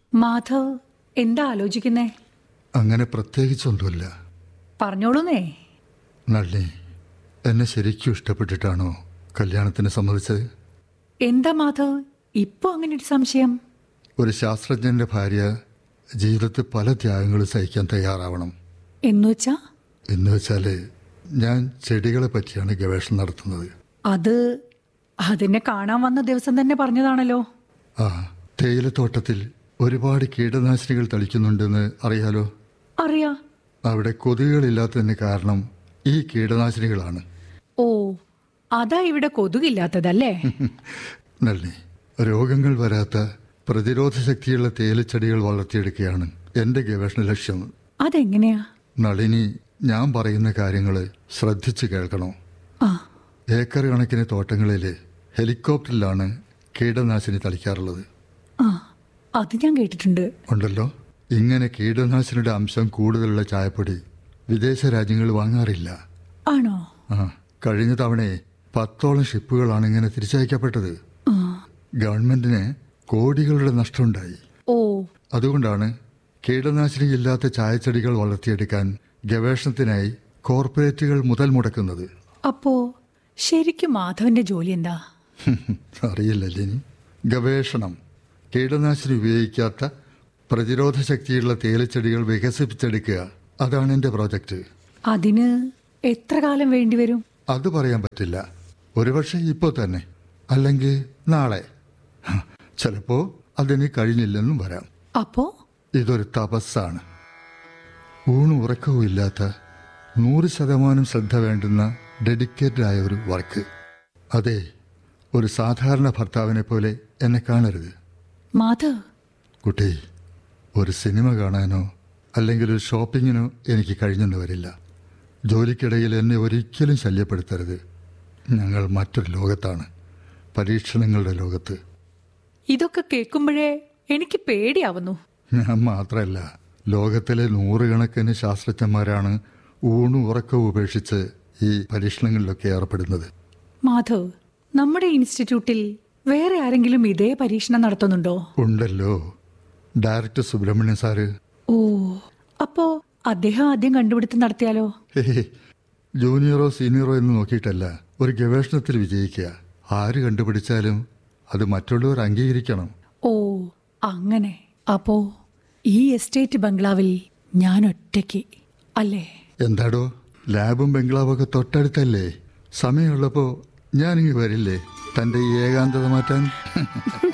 മാധവ് എന്താ ആലോചിക്കുന്നേ അങ്ങനെ പ്രത്യേകിച്ചൊന്നുമില്ല പറഞ്ഞോളൂന്നേ നളിനി എന്നെ ശരിക്കും ഇഷ്ടപ്പെട്ടിട്ടാണോ കല്യാണത്തിന് സമ്മതിച്ചത് എന്താ മാധവ് ഇപ്പൊ അങ്ങനെ ഒരു സംശയം ഒരു ശാസ്ത്രജ്ഞന്റെ ഭാര്യ ജീവിതത്തിൽ പല ത്യാഗങ്ങളും സഹിക്കാൻ തയ്യാറാവണം എന്നുവെച്ചാ എന്ന് വെച്ചാൽ ഞാൻ ചെടികളെ പറ്റിയാണ് ഗവേഷണം നടത്തുന്നത് അത് അതിനെ കാണാൻ വന്ന ദിവസം തന്നെ പറഞ്ഞതാണല്ലോ ആ തേയിലത്തോട്ടത്തിൽ ഒരുപാട് കീടനാശിനികൾ തളിക്കുന്നുണ്ടെന്ന് അറിയാലോ അറിയാ അവിടെ കൊതുകുകളില്ലാത്തതിന് കാരണം ഈ കീടനാശിനികളാണ് ഓ അതാ ഇവിടെ കൊതുകില്ലാത്തതല്ലേ നളിനി രോഗങ്ങൾ വരാത്ത പ്രതിരോധ ശക്തിയുള്ള തേയിലച്ചെടികൾ വളർത്തിയെടുക്കുകയാണ് എൻ്റെ ഗവേഷണ ലക്ഷ്യം അതെങ്ങനെയാ നളിനി ഞാൻ പറയുന്ന കാര്യങ്ങൾ ശ്രദ്ധിച്ചു കേൾക്കണോ ആ ഏക്കർ കണക്കിന് തോട്ടങ്ങളിൽ ഹെലികോപ്റ്ററിലാണ് കീടനാശിനി തളിക്കാറുള്ളത് ആ അത് ഞാൻ കേട്ടിട്ടുണ്ട് ഉണ്ടല്ലോ ഇങ്ങനെ കീടനാശിനിയുടെ അംശം കൂടുതലുള്ള ചായപ്പൊടി വിദേശ രാജ്യങ്ങൾ വാങ്ങാറില്ല ആണോ ആ കഴിഞ്ഞ തവണയെ പത്തോളം ഷിപ്പുകളാണ് ഇങ്ങനെ തിരിച്ചയക്കപ്പെട്ടത് ആ ഗവൺമെന്റിന് കോടികളുടെ നഷ്ടമുണ്ടായി ഓ അതുകൊണ്ടാണ് കീടനാശിനി ഇല്ലാത്ത ചായച്ചെടികൾ വളർത്തിയെടുക്കാൻ ഗവേഷണത്തിനായി കോർപ്പറേറ്റുകൾ മുതൽ മുടക്കുന്നത് അപ്പോ ശരിക്കും മാധവന്റെ ജോലി എന്താ അറിയില്ലല്ലേ ഇനി ഗവേഷണം കീടനാശിനി ഉപയോഗിക്കാത്ത പ്രതിരോധ ശക്തിയുള്ള തേയിലച്ചെടികൾ വികസിപ്പിച്ചെടുക്കുക അതാണ് എൻ്റെ പ്രോജക്റ്റ് അതിന് എത്ര കാലം വേണ്ടിവരും അത് പറയാൻ പറ്റില്ല ഒരുപക്ഷെ ഇപ്പോൾ തന്നെ അല്ലെങ്കിൽ നാളെ ഹ, ചിലപ്പോ അതിന് കഴിഞ്ഞില്ലെന്നും വരാം അപ്പോ ഇതൊരു തപസ്സാണ് ഊണും ഉറക്കവും ഇല്ലാത്ത നൂറ് ശതമാനം ശ്രദ്ധ വേണ്ടുന്ന ഡെഡിക്കേറ്റഡ് ആയ ഒരു വർക്ക് അതെ ഒരു സാധാരണ ഭർത്താവിനെ പോലെ എന്നെ കാണരുത് മാധവ് കുട്ടി ഒരു സിനിമ കാണാനോ അല്ലെങ്കിൽ ഒരു ഷോപ്പിങ്ങിനോ എനിക്ക് കഴിഞ്ഞെന്ന് വരില്ല ജോലിക്കിടയിൽ എന്നെ ഒരിക്കലും ശല്യപ്പെടുത്തരുത് ഞങ്ങൾ മറ്റൊരു ലോകത്താണ് പരീക്ഷണങ്ങളുടെ ലോകത്ത് ഇതൊക്കെ കേൾക്കുമ്പോഴേ എനിക്ക് പേടിയാവുന്നു ഞാൻ മാത്രമല്ല ലോകത്തിലെ നൂറുകണക്കിന് ശാസ്ത്രജ്ഞന്മാരാണ് ഊണും ഉറക്കവും ഉപേക്ഷിച്ച് ഈ പരീക്ഷണങ്ങളിലൊക്കെ ഏർപ്പെടുന്നത് മാധവ് നമ്മുടെ ഇൻസ്റ്റിറ്റ്യൂട്ടിൽ വേറെ ആരെങ്കിലും ഇതേ പരീക്ഷണം നടത്തുന്നുണ്ടോ ഉണ്ടല്ലോ ഡയറക്ടർ സുബ്രഹ്മണ്യൻ സാറ് ഓ അപ്പോ അദ്ദേഹം ആദ്യം കണ്ടുപിടുത്തം നടത്തിയാലോ ഹേ, ജൂനിയറോ സീനിയറോ എന്ന് നോക്കിയിട്ടല്ല ഒരു ഗവേഷണത്തിൽ വിജയിക്കുക ആര് കണ്ടുപിടിച്ചാലും അത് മറ്റുള്ളവർ അംഗീകരിക്കണം ഓ അങ്ങനെ അപ്പോ ഈ എസ്റ്റേറ്റ് ബംഗ്ലാവിൽ ഞാൻ ഒറ്റയ്ക്ക് അല്ലേ എന്താടോ ലാബും ബംഗ്ലാവൊക്കെ തൊട്ടടുത്തല്ലേ സമയമുള്ളപ്പോ ഞാനിങ്ങ് വരില്ലേ തന്റെ ഈ ഏകാന്തത മാറ്റാൻ